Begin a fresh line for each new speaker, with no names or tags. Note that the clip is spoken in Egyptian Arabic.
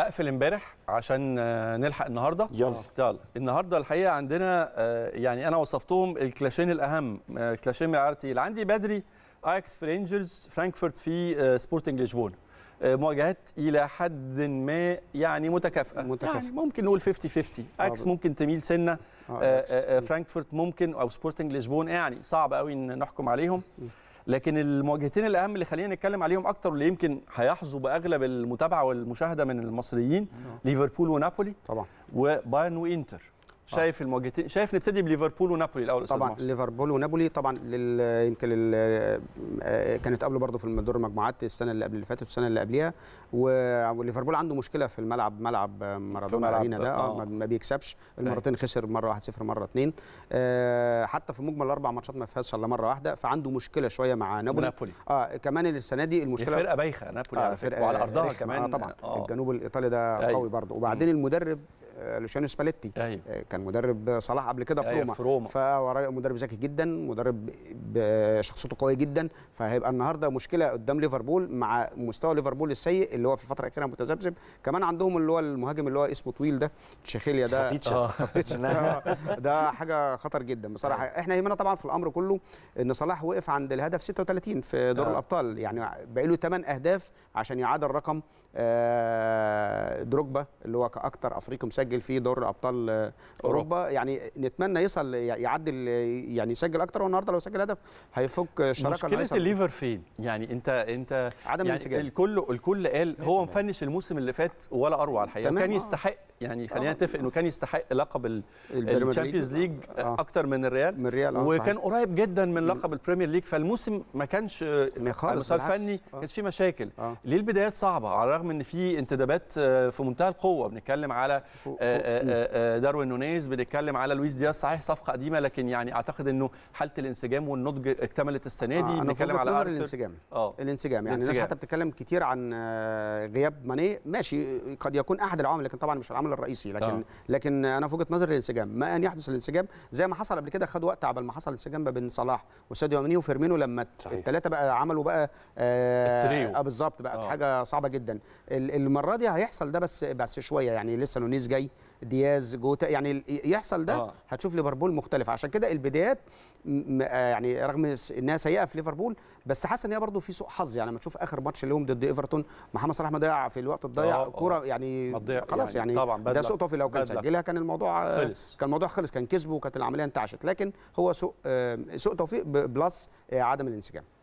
اقفل امبارح عشان آه، نلحق النهارده
يلا.
يلا النهارده الحقيقه عندنا آه، يعني انا وصفتهم الكلاشين الاهم آه، كلاشين معيار تقيل عندي بدري اياكس في رينجرز فرانكفورت في آه، سبورتنج لشبونه آه، مواجهات الى حد ما يعني متكافئه
متكافئة.
يعني ممكن نقول 50 50 اياكس
آه.
ممكن تميل سنه
آه،
آه،
إكس.
آه، آه، فرانكفورت ممكن او سبورتنج لشبون يعني صعب قوي ان نحكم عليهم لكن المواجهتين الاهم اللي خلينا نتكلم عليهم اكتر واللي يمكن هيحظوا باغلب المتابعه والمشاهده من المصريين ليفربول ونابولي
طبعا
وبايرن وانتر شايف المواجهتين شايف نبتدي بليفربول ونابولي الاول أستاذ
طبعا
محسن.
ليفربول ونابولي طبعا لل... يمكن لل... آه، كانت قبله برضه في دور المجموعات السنه اللي قبل اللي فاتت والسنه اللي قبلها و- وليفربول عنده مشكله في الملعب ملعب مارادونا
ملعب-
ارينا ده
آه.
آه. ما- ما بيكسبش المرتين خسر مره 1-0 مره 2 آه حتى في مجمل الاربع ماتشات ما فازش الا مره واحده فعنده مشكله شويه مع نابولي
نابولي
اه كمان السنه دي
هي
المشكله
فرقه بايخه نابولي
آه
على فكره
فرقه
وعلى ارضها
رخمة.
كمان
آه طبعا
آه.
الجنوب الايطالي ده
أيوة.
قوي برضه وبعدين المدرب آه، لوشانو سباليتي
ايوه
آه، كان مدرب صلاح قبل كده في
أيوة،
روما
في روما.
فوراه مدرب ذكي جدا مدرب ب- شخصيته قويه جدا فهيبقى النهارده مشكله قدام ليفربول مع مستوى ليفربول السيء اللي هو في الفتره الاخيره متذبذب كمان عندهم اللي هو المهاجم اللي هو اسمه طويل ده تشيخيليا ده
آه.
آه، ده حاجه خطر جدا بصراحه احنا يهمنا طبعا في الامر كله ان صلاح وقف عند الهدف 36 في دور
آه.
الابطال يعني باقي له 8 اهداف عشان يعادل رقم آه، دروجبا اللي هو كاكثر افريقي مسجل في دور ابطال آه، اوروبا يعني نتمنى يصل يعدل يعني يسجل اكتر والنهارده لو سجل هدف هيفك الشراكه اللي
مشكله
هيصل-
الليفر فين يعني انت انت
عدم
يعني
الانسجام.
الكل الكل قال هو مفنش الموسم اللي فات ولا اروع الحقيقه
تمام،
كان
آه.
يستحق يعني خلينا
آه.
نتفق انه كان يستحق لقب
البريمير
الشامبيونز ليج
آه.
اكتر من الريال
من الريال اه
وكان
صحيح.
قريب جدا من لقب البريمير ليج فالموسم ما كانش
ما
على
خالص
المستوى
بالعكس.
الفني
آه.
ما كانش فيه مشاكل
آه.
ليه البدايات صعبه على الرغم ان في انتدابات آه، في منتهى القوه بنتكلم على
فوق-
آه،
فوق-
آه، آه، داروين نونيز بنتكلم على لويس دياز صحيح صفقه قديمه لكن يعني اعتقد انه حاله الانسجام والنضج اكتملت السنه دي
آه، انا في
بنتكلم
وجهة
على
نظري
أرثر.
الانسجام
اه
الانسجام يعني الناس
الانسجام.
حتى بتتكلم كتير عن آه، غياب ماني ماشي قد يكون احد العوامل لكن طبعا مش العامل الرئيسي لكن
آه.
آه. لكن انا في وجهه نظري الانسجام ما ان يحدث الانسجام زي ما حصل قبل كده خد وقت عبال ما حصل الانسجام ما بين صلاح وساديو ماني وفيرمينو لما
صحيح.
الثلاثه بقى عملوا بقى آه
التريو.
آه بالظبط بقت
آه.
حاجه صعبه جدا ال- المره دي هيحصل ده بس بس شويه يعني لسه نونيز جاي دياز جوتا يعني ال- يحصل ده
آه.
آه. هتشوف ليفربول مختلف عشان كده البدايات م- م- آه يعني رغم س- انها سيئه في ليفربول بس حاسس ان هي برضه في سوء حظ يعني لما تشوف اخر ماتش لهم ضد ايفرتون محمد صلاح مضيع في الوقت الضايع
آه، آه.
كوره يعني
مضيع
خلاص
يعني
يعني,
طبعاً
ده
بدلة-
سوء توفيق لو كان
بدلة.
سجلها كان الموضوع آه،
خلص.
كان الموضوع خلص كان كسبه وكانت العمليه انتعشت لكن هو سوء آه، سوء توفيق ب- بلس آه، عدم الانسجام